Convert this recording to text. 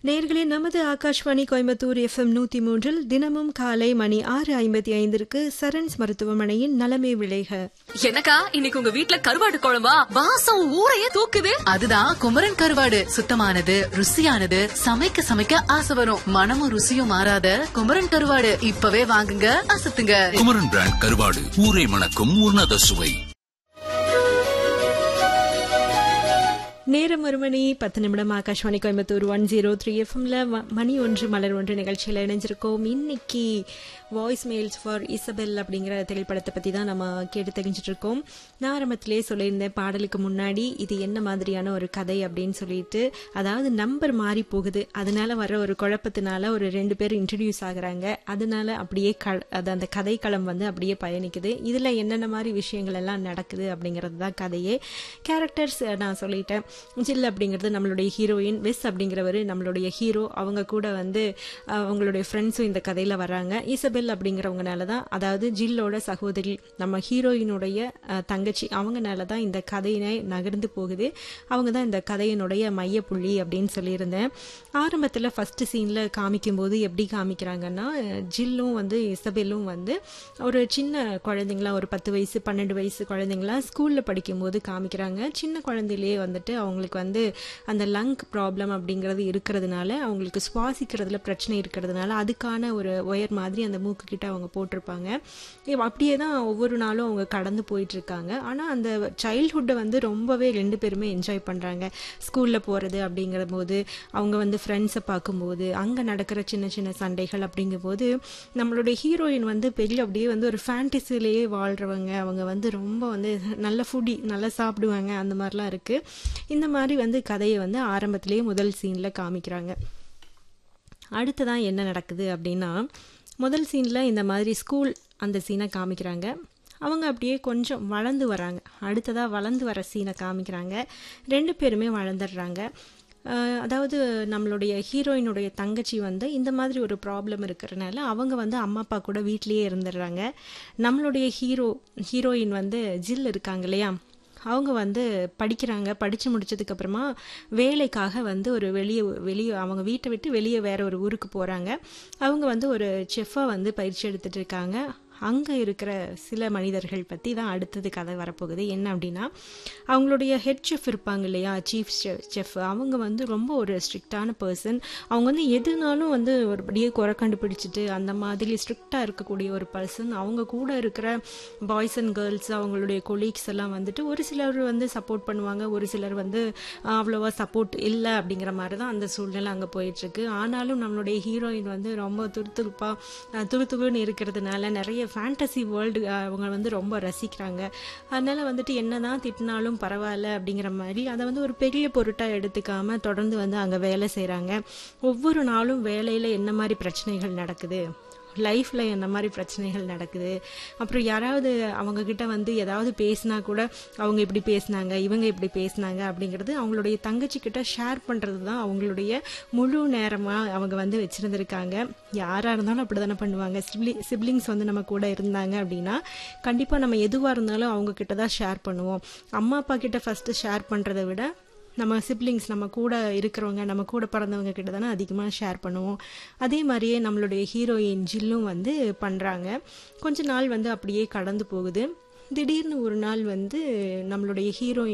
நேர்களே நமது ஆகாஷ்வாணி கோயம்புத்தூர் எஃப்எம் நூத்தி மூன்றில் தினமும் காலை மணி ஆறு ஐம்பத்தி ஐந்திற்கு சரண்ஸ் மருத்துவமனையின் நலமே விளைக எனக்கா இன்னைக்கு உங்க வீட்ல கருவாடு குழம்பா வாசம் ஊரையே தூக்குது அதுதான் குமரன் கருவாடு சுத்தமானது ருசியானது சமைக்க சமைக்க ஆசை வரும் மனமும் ருசியும் மாறாத குமரன் கருவாடு இப்பவே வாங்குங்க அசத்துங்க குமரன் பிராண்ட் கருவாடு ஊரை மணக்கும் உன்னத சுவை நேரம் ஒரு மணி பத்து நிமிடம் Akashvani Coimbatore one zero three எஃப்எம்ல மணி ஒன்று மலர் ஒன்று நிகழ்ச்சியில் இணைஞ்சிருக்கோம் இன்னைக்கு வாய்ஸ் மெயில்ஸ் ஃபார் இசபெல் அப்படிங்கிற திரைப்படத்தை பற்றி தான் நம்ம கேட்டு தெரிஞ்சிட்டு இருக்கோம் நான் ஆரம்பத்திலே சொல்லியிருந்தேன் பாடலுக்கு முன்னாடி இது என்ன மாதிரியான ஒரு கதை அப்படின்னு சொல்லிட்டு அதாவது நம்பர் மாறி போகுது அதனால வர ஒரு குழப்பத்தினால ஒரு ரெண்டு பேர் இன்ட்ரடியூஸ் ஆகுறாங்க அதனால அப்படியே க அது அந்த கதைக்களம் வந்து அப்படியே பயணிக்குது இதில் என்னென்ன மாதிரி விஷயங்கள் எல்லாம் நடக்குது அப்படிங்கிறது தான் கதையே கேரக்டர்ஸ் நான் சொல்லிட்டேன் ஜில் அப்படிங்கிறது நம்மளுடைய ஹீரோயின் வெஸ் அப்படிங்கிறவர் நம்மளுடைய ஹீரோ அவங்க கூட வந்து அவங்களுடைய ஃப்ரெண்ட்ஸும் இந்த கதையில் வராங்க ஈசபெல் அப்படிங்கிறவங்கனால தான் அதாவது ஜில்லோட சகோதரி நம்ம ஹீரோயினுடைய அஹ், தங்கச்சி அவங்கனால தான் இந்த கதையினை நகர்ந்து போகுது அவங்க தான் இந்த கதையினுடைய மையப்புள்ளி அப்படின்னு சொல்லியிருந்தேன் ஆரம்பத்தில் ஃபர்ஸ்ட் சீனில் காமிக்கும்போது எப்படி காமிக்கிறாங்கன்னா ஜில்லும் வந்து இசபெல்லும் வந்து ஒரு சின்ன குழந்தைங்களா ஒரு பத்து வயசு பன்னெண்டு வயசு குழந்தைங்களா ஸ்கூலில் படிக்கும்போது காமிக்கிறாங்க சின்ன குழந்தையிலேயே வந்துட்டு அவங்களுக்கு வந்து அந்த லங் ப்ராப்ளம் அப்படிங்கிறது இருக்கிறதுனால அவங்களுக்கு சுவாசிக்கிறதுல பிரச்சனை இருக்கிறதுனால அதுக்கான ஒரு ஒயர் மாதிரி அந்த மூக்கு கிட்ட அவங்க போட்டிருப்பாங்க இவ் அப்படியே தான் ஒவ்வொரு நாளும் அவங்க கடந்து போயிட்டு இருக்காங்க ஆனால் அந்த சைல்ட்ஹுட்டை வந்து ரொம்பவே ரெண்டு பேருமே என்ஜாய் பண்ணுறாங்க ஸ்கூலில் போகிறது அப்படிங்கிற போது அவங்க வந்து ஃப்ரெண்ட்ஸை பார்க்கும்போது அங்கே நடக்கிற சின்ன சின்ன சண்டைகள் அப்படிங்கும்போது நம்மளுடைய ஹீரோயின் வந்து பெரிய அப்படியே வந்து ஒரு ஃபேண்டசிலேயே வாழ்கிறவங்க அவங்க வந்து ரொம்ப வந்து நல்ல ஃபுடி நல்லா சாப்பிடுவாங்க அந்த மாதிரிலாம் இருக்குது இந்த மாதிரி வந்து கதையை வந்து ஆரம்பத்திலேயே முதல் சீனில் காமிக்கிறாங்க அடுத்ததான் என்ன நடக்குது அப்படின்னா முதல் சீனில் இந்த மாதிரி ஸ்கூல் அந்த சீனை காமிக்கிறாங்க அவங்க அப்படியே கொஞ்சம் வளர்ந்து வராங்க அடுத்ததாக வளர்ந்து வர சீனை காமிக்கிறாங்க ரெண்டு பேருமே வளர்ந்துடுறாங்க அஹ் அதாவது நம்மளுடைய ஹீரோயினுடைய தங்கச்சி வந்து இந்த மாதிரி ஒரு ப்ராப்ளம் இருக்கிறனால அவங்க வந்து அம்மா அப்பா கூட வீட்லேயே இருந்துடுறாங்க நம்மளுடைய ஹீரோ ஹீரோயின் வந்து ஜில் இருக்காங்க இல்லையா அவங்க வந்து படிக்கிறாங்க படித்து முடிச்சதுக்கப்புறமா வேலைக்காக வந்து ஒரு வெளியே வெளியே அவங்க வீட்டை விட்டு வெளியே வேற ஒரு ஊருக்கு போகிறாங்க அவங்க வந்து ஒரு செஃப்பாக வந்து பயிற்சி எடுத்துட்டு இருக்காங்க அங்கே இருக்கிற சில மனிதர்கள் பற்றி தான் அடுத்தது கதை வரப்போகுது என்ன அப்படின்னா அவங்களுடைய ஹெட் செஃப் இருப்பாங்க இல்லையா சீஃப் செஃப் அவங்க வந்து ரொம்ப ஒரு ஸ்ட்ரிக்டான பர்சன் அவங்க வந்து எதுனாலும் வந்து ஒரு அப்படியே குறை கண்டுபிடிச்சிட்டு அந்த மாதிரி ஸ்ட்ரிக்டாக இருக்கக்கூடிய ஒரு பர்சன் அவங்க கூட இருக்கிற பாய்ஸ் அண்ட் கேர்ள்ஸ் அவங்களுடைய கொலீக்ஸ் எல்லாம் வந்துட்டு ஒரு சிலர் வந்து சப்போர்ட் பண்ணுவாங்க ஒரு சிலர் வந்து ஆஹ், அவ்வளோவா சப்போர்ட் இல்லை அப்படிங்கிற மாதிரி தான் அந்த சூழ்நிலை அங்கே போயிட்டுருக்கு ஆனாலும் நம்மளுடைய ஹீரோயின் வந்து ரொம்ப துருதுருப்பாக துருதுருன்னு இருக்கிறதுனால நிறைய ஃபேண்டசி வேர்ல்டு அவங்க வந்து ரொம்ப ரசிக்கிறாங்க அதனால வந்துட்டு என்னதான் திட்டினாலும் பரவாயில்ல அப்படிங்கிற மாதிரி அதை வந்து ஒரு பெரிய பொருட்டாக எடுத்துக்காம தொடர்ந்து வந்து அங்கே வேலை செய்கிறாங்க ஒவ்வொரு நாளும் வேலையில் என்ன மாதிரி பிரச்சனைகள் நடக்குது லைஃப்பில் என்ன மாதிரி பிரச்சனைகள் நடக்குது அப்புறம் யாராவது அவங்க கிட்ட வந்து ஏதாவது பேசினா கூட அவங்க இப்படி பேசினாங்க இவங்க இப்படி பேசினாங்க அப்படிங்கிறது அவங்களுடைய தங்கச்சி கிட்ட ஷேர் பண்ணுறது தான் அவங்களுடைய முழு நேரமாக அவங்க வந்து வச்சுருந்துருக்காங்க யாராக இருந்தாலும் அப்படி தானே பண்ணுவாங்க சிப்ளி சிப்ளிங்ஸ் வந்து நம்ம கூட இருந்தாங்க அப்படின்னா கண்டிப்பாக நம்ம எதுவாக இருந்தாலும் அவங்க கிட்ட தான் ஷேர் பண்ணுவோம் அம்மா அப்பா கிட்ட ஃபஸ்ட்டு ஷேர் பண்ணுறதை விட நம்ம சிப்ளிங்ஸ் நம்ம கூட இருக்கிறவங்க நம்ம கூட பிறந்தவங்க கிட்ட தானே அதிகமாக ஷேர் பண்ணுவோம் அதே மாதிரியே நம்மளுடைய ஹீரோயின் ஜில்லும் வந்து பண்ணுறாங்க கொஞ்ச நாள் வந்து அப்படியே கடந்து போகுது திடீர்னு ஒரு நாள் வந்து நம்மளுடைய ஹீரோயின்